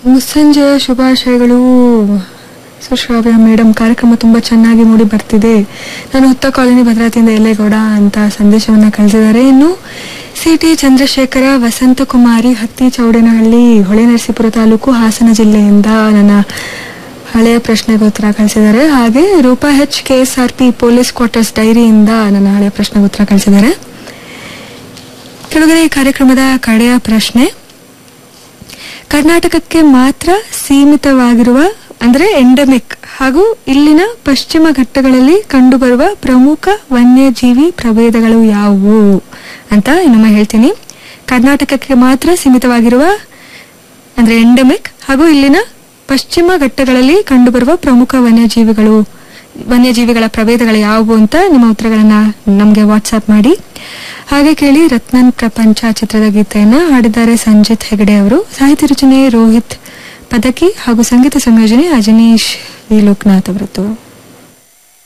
ಮುಸ್ಸಂಜೆಯ ಶುಭಾಶಯಗಳು ಸುಶ್ರಾವ್ಯ ಮೇಡಮ್ ಕಾರ್ಯಕ್ರಮ ತುಂಬ ಚೆನ್ನಾಗಿ ಮೂಡಿ ಬರ್ತಿದೆ ನಾನು ಹೊತ್ತ ಕಾಲೋನಿ ಭದ್ರಾತಿಯಿಂದ ಎಲ್ಲೇಗೌಡ ಅಂತ ಸಂದೇಶವನ್ನ ಕಳಿಸಿದ್ದಾರೆ ಇನ್ನು ಸಿ ಟಿ ಚಂದ್ರಶೇಖರ ವಸಂತಕುಮಾರಿ ಹತ್ತಿ ಚೌಡನಹಳ್ಳಿ ಹೊಳೆನರಸೀಪುರ ತಾಲೂಕು ಹಾಸನ ಜಿಲ್ಲೆಯಿಂದ ನನ್ನ ಹಳೆಯ ಪ್ರಶ್ನೆಗೆ ಉತ್ತರ ಕಳಿಸಿದ್ದಾರೆ ಹಾಗೆ Rupa H K S R P police quarters ಡೈರಿಯಿಂದ ನನ್ನ ಹಳೆಯ ಪ್ರಶ್ನೆಗೆ ಉತ್ತರ ಕಳಿಸಿದ್ದಾರೆ ಕೆಳಗಡೆ ಈ ಕಾರ್ಯಕ್ರಮದ ಕಡೆಯ ಪ್ರಶ್ನೆ ಕರ್ನಾಟಕಕ್ಕೆ ಮಾತ್ರ ಸೀಮಿತವಾಗಿರುವ ಅಂದ್ರೆ ಎಂಡಮಿಕ್ ಹಾಗೂ ಇಲ್ಲಿನ ಪಶ್ಚಿಮ ಘಟ್ಟಗಳಲ್ಲಿ ಕಂಡುಬರುವ ಪ್ರಮುಖ ವನ್ಯಜೀವಿ ಪ್ರಭೇದಗಳು ಯಾವುವು ಅಂತ ಇನ್ನೊಮ್ಮೆ ಹೇಳ್ತೀನಿ ಕರ್ನಾಟಕಕ್ಕೆ ಮಾತ್ರ ಸೀಮಿತವಾಗಿರುವ ಅಂದ್ರೆ ಎಂಡಮಿಕ್ ಹಾಗೂ ಇಲ್ಲಿನ ಪಶ್ಚಿಮ ಘಟ್ಟಗಳಲ್ಲಿ ಕಂಡುಬರುವ ಪ್ರಮುಖ ವನ್ಯಜೀವಿಗಳು ವನ್ಯಜೀವಿಗಳ ಪ್ರಭೇದಗಳು ಯಾವುವು ಅಂತ ನಿಮ್ಮ ಉತ್ತರಗಳನ್ನ ನಮಗೆ ವಾಟ್ಸ್ಆಪ್ ಮಾಡಿ ಹಾಗೆ ಕೇಳಿ ರತ್ನನ್ ಪ್ರಪಂಚ ಚಿತ್ರದ ಗೀತೆಯನ್ನ ಹಾಡಿದ್ದಾರೆ ಸಂಜಿತ್ ಹೆಗಡೆ ಅವರು ಸಾಹಿತ್ಯ ರಚನೆ ರೋಹಿತ್ ಪದಕಿ ಹಾಗೂ ಸಂಗೀತ ಸಂಯೋಜನೆ ಅಜನೀಶ್ ವಿ ಲೋಕನಾಥ್ ಅವರದ್ದು